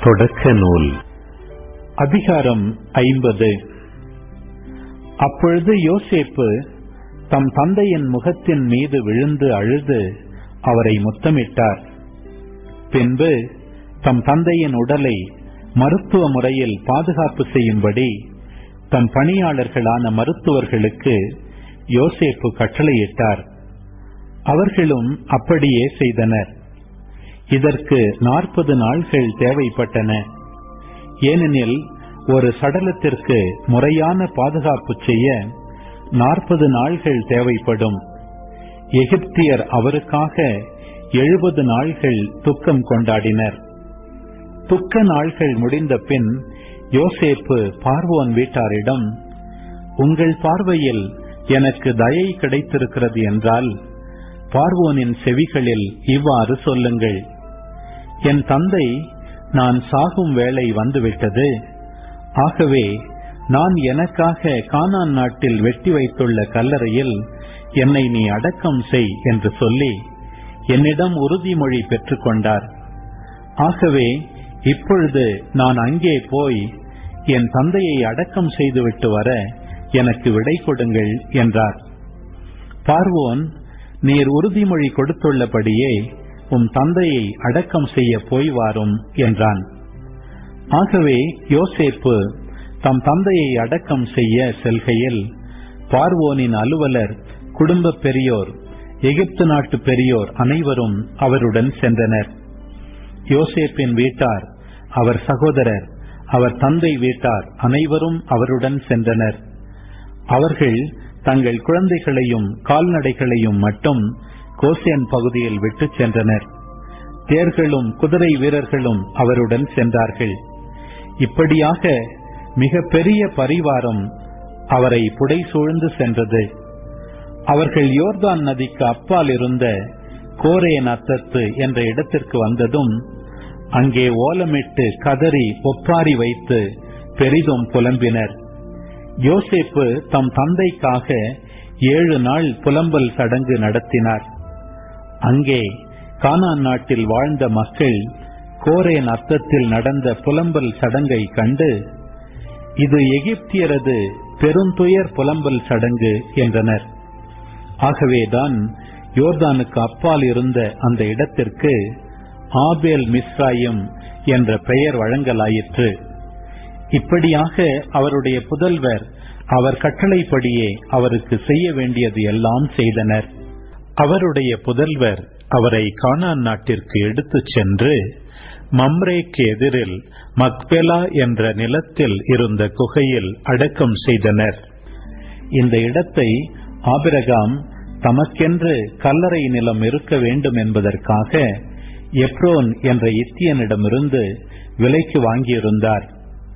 தொடக்க நூல் அதிகாரம் ஐம்பது அப்பொழுது யோசேப்பு தம் தந்தையின் முகத்தின் மீது விழுந்து அழுது அவரை முத்தமிட்டார் பின்பு தம் தந்தையின் உடலை மருத்துவ முறையில் பாதுகாப்பு செய்யும்படி தம் பணியாளர்களான மருத்துவர்களுக்கு யோசேப்பு கட்டளையிட்டார் அவர்களும் அப்படியே செய்தனர் இதற்கு நாற்பது நாள்கள் தேவைப்பட்டன ஏனெனில் ஒரு சடலத்திற்கு முறையான பாதுகாப்பு செய்ய நாற்பது நாள்கள் தேவைப்படும் எகிப்தியர் அவருக்காக எழுபது நாள்கள் துக்கம் கொண்டாடினர் துக்க நாள்கள் முடிந்த பின் யோசேப்பு பார்வோன் வீட்டாரிடம் உங்கள் பார்வையில் எனக்கு தயை கிடைத்திருக்கிறது என்றால் பார்வோனின் செவிகளில் இவ்வாறு சொல்லுங்கள் என் தந்தை நான் சாகும் வேளை வந்துவிட்டது ஆகவே நான் எனக்காக கானான் நாட்டில் வெட்டி வைத்துள்ள கல்லறையில் என்னை நீ அடக்கம் செய் என்று சொல்லி என்னிடம் உறுதிமொழி பெற்றுக்கொண்டார் ஆகவே இப்பொழுது நான் அங்கே போய் என் தந்தையை அடக்கம் செய்துவிட்டு வர எனக்கு விடை கொடுங்கள் என்றார் பார்வோன் நீர் உறுதிமொழி கொடுத்துள்ளபடியே உம் தந்தையை அடக்கம் செய்ய போய் வாரும் என்றான் ஆகவே யோசேப்பு தம் தந்தையை அடக்கம் செய்ய செல்கையில் பார்வோனின் அலுவலர் குடும்ப பெரியோர் எகிப்து நாட்டு பெரியோர் அனைவரும் அவருடன் சென்றனர் யோசேப்பின் வீட்டார் அவர் சகோதரர் அவர் தந்தை வீட்டார் அனைவரும் அவருடன் சென்றனர் அவர்கள் தங்கள் குழந்தைகளையும் கால்நடைகளையும் மட்டும் கோசேன் பகுதியில் விட்டுச் சென்றனர் தேர்களும் குதிரை வீரர்களும் அவருடன் சென்றார்கள் இப்படியாக மிக பெரிய பரிவாரம் அவரை புடை சூழ்ந்து சென்றது அவர்கள் யோர்தான் நதிக்கு அப்பால் இருந்த கோரே நத்தத்து என்ற இடத்திற்கு வந்ததும் அங்கே ஓலமிட்டு கதறி ஒப்பாரி வைத்து பெரிதும் புலம்பினர் யோசேப்பு தம் தந்தைக்காக ஏழு நாள் புலம்பல் சடங்கு நடத்தினார் அங்கே கானான் நாட்டில் வாழ்ந்த மக்கள் கோரேன் அர்த்தத்தில் நடந்த புலம்பல் சடங்கை கண்டு இது எகிப்தியரது பெருந்துயர் புலம்பல் சடங்கு என்றனர் ஆகவேதான் யோர்தானுக்கு அப்பால் இருந்த அந்த இடத்திற்கு ஆபேல் மிஸ்ராயும் என்ற பெயர் வழங்கலாயிற்று இப்படியாக அவருடைய புதல்வர் அவர் கட்டளைப்படியே அவருக்கு செய்ய வேண்டியது எல்லாம் செய்தனர் அவருடைய புதல்வர் அவரை கானான் நாட்டிற்கு எடுத்துச் சென்று மம்ரேக்கு எதிரில் மக்பெலா என்ற நிலத்தில் இருந்த குகையில் அடக்கம் செய்தனர் இந்த இடத்தை ஆபிரகாம் தமக்கென்று கல்லறை நிலம் இருக்க வேண்டும் என்பதற்காக எப்ரோன் என்ற இத்தியனிடமிருந்து விலைக்கு வாங்கியிருந்தார்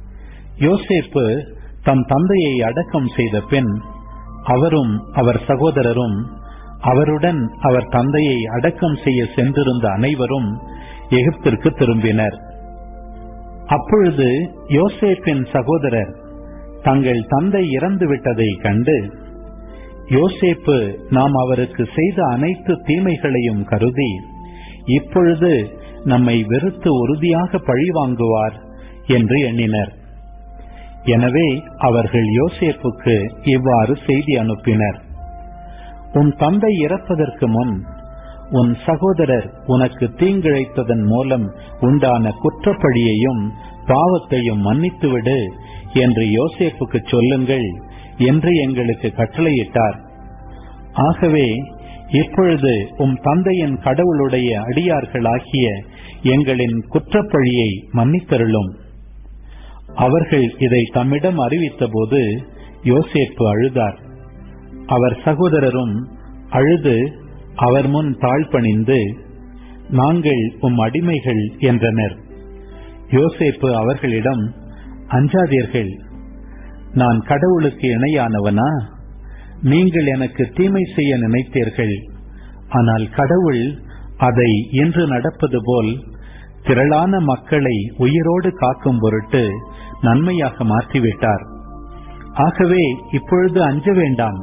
யோசேப்பு தம் தந்தையை அடக்கம் செய்த பின் அவரும் அவர் சகோதரரும் அவருடன் அவர் தந்தையை அடக்கம் செய்ய சென்றிருந்த அனைவரும் எகிப்திற்கு திரும்பினர் அப்பொழுது யோசேப்பின் சகோதரர் தங்கள் தந்தை இறந்து விட்டதை கண்டு யோசேப்பு நாம் அவருக்கு செய்த அனைத்து தீமைகளையும் கருதி இப்பொழுது நம்மை வெறுத்து உறுதியாக பழிவாங்குவார் என்று எண்ணினர் எனவே அவர்கள் யோசேப்புக்கு இவ்வாறு செய்தி அனுப்பினர் உன் தந்தை இறப்பதற்கு முன் உன் சகோதரர் உனக்கு தீங்கிழைத்ததன் மூலம் உண்டான குற்றப்பழியையும் பாவத்தையும் மன்னித்துவிடு என்று யோசேப்புக்கு சொல்லுங்கள் என்று எங்களுக்கு கட்டளையிட்டார் ஆகவே இப்பொழுது உம் தந்தையின் கடவுளுடைய அடியார்களாகிய எங்களின் குற்றப்பழியை மன்னித்தருளும் அவர்கள் இதை தம்மிடம் அறிவித்தபோது யோசேப்பு அழுதார் அவர் சகோதரரும் அழுது அவர் முன் தாழ்பணிந்து நாங்கள் உம் அடிமைகள் என்றனர் யோசேப்பு அவர்களிடம் அஞ்சாதீர்கள் நான் கடவுளுக்கு இணையானவனா நீங்கள் எனக்கு தீமை செய்ய நினைத்தீர்கள் ஆனால் கடவுள் அதை இன்று நடப்பது போல் திரளான மக்களை உயிரோடு காக்கும் பொருட்டு நன்மையாக மாற்றிவிட்டார் ஆகவே இப்பொழுது அஞ்ச வேண்டாம்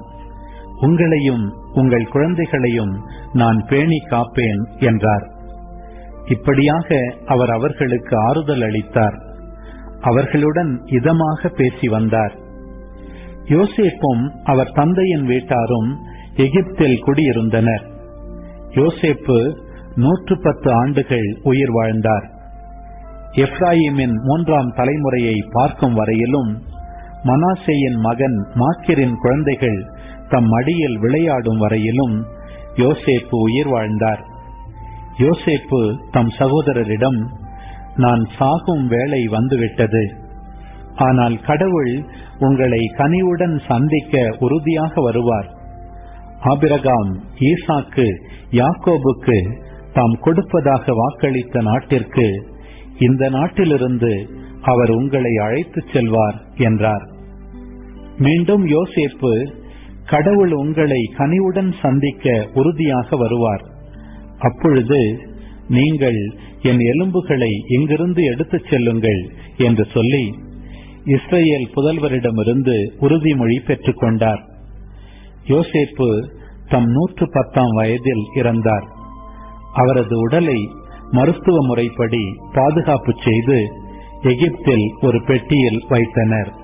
உங்களையும் உங்கள் குழந்தைகளையும் நான் பேணி காப்பேன் என்றார் இப்படியாக அவர் அவர்களுக்கு ஆறுதல் அளித்தார் அவர்களுடன் இதமாக பேசி வந்தார் யோசேப்பும் அவர் தந்தையின் வீட்டாரும் எகிப்தில் குடியிருந்தனர் யோசேப்பு நூற்று பத்து ஆண்டுகள் உயிர் வாழ்ந்தார் எப்ராயிமின் மூன்றாம் தலைமுறையை பார்க்கும் வரையிலும் மனாசேயின் மகன் மாக்கிரின் குழந்தைகள் தம் மடியில் விளையாடும் வரையிலும் யோசேப்பு உயிர் வாழ்ந்தார் யோசேப்பு தம் சகோதரரிடம் நான் சாகும் வேளை வந்துவிட்டது ஆனால் கடவுள் உங்களை கனிவுடன் சந்திக்க உறுதியாக வருவார் ஆபிரகாம் ஈசாக்கு யாக்கோபுக்கு தாம் கொடுப்பதாக வாக்களித்த நாட்டிற்கு இந்த நாட்டிலிருந்து அவர் உங்களை அழைத்துச் செல்வார் என்றார் மீண்டும் யோசேப்பு கடவுள் உங்களை கனிவுடன் சந்திக்க உறுதியாக வருவார் அப்பொழுது நீங்கள் என் எலும்புகளை இங்கிருந்து எடுத்துச் செல்லுங்கள் என்று சொல்லி இஸ்ரேல் புதல்வரிடமிருந்து உறுதிமொழி பெற்றுக் கொண்டார் யோசேப்பு தம் நூற்று பத்தாம் வயதில் இறந்தார் அவரது உடலை மருத்துவ முறைப்படி பாதுகாப்பு செய்து எகிப்தில் ஒரு பெட்டியில் வைத்தனர்